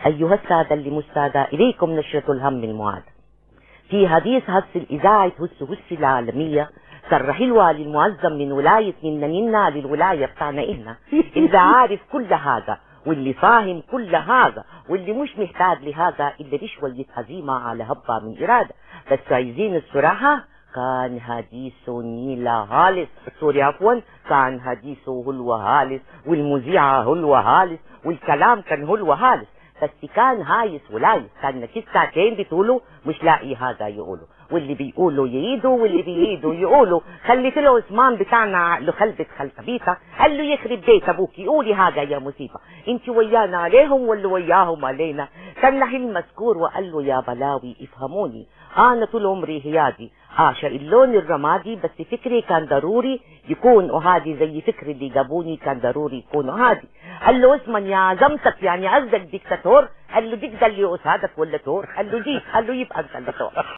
أيها السادة المستادة إليكم نشرة الهم المعاد في حديث هس الإذاعة هس هس العالمية صرح الوالي المعظم من ولاية منا للولاية بتاعنا إلنا إذا عارف كل هذا واللي فاهم كل هذا واللي مش محتاج لهذا إلا بشوية هزيمة على هبة من إرادة بس عايزين الصراحة كان حديثه نيلة هالس سوري عفوا كان حديثه هلوة هالس والمذيعة هلوة هالس والكلام كان هلوة هالس بس كان هايس ولايس كان كيس ساعتين بتقولوا مش لاقي هذا يقولوا واللي بيقولوا يعيدوا واللي بيعيدوا يقولوا خليت له عثمان بتاعنا عقله خلبت خلقبيطة قال له يخرب بيت ابوك يقولي هذا يا مصيبة انت ويانا عليهم ولا وياهم علينا كان له المذكور وقال له يا بلاوي افهموني انا طول عمري هيادي عاشق اللون الرمادي بس فكري كان ضروري يكون وهادي زي فكري اللي جابوني كان ضروري يكون وهادي قال له اسما يا زمتك يعني قصدك ديكتاتور قال له ديك ده اللي قصادك ولا تور قال له ديك قال له يبقى انت اللي تور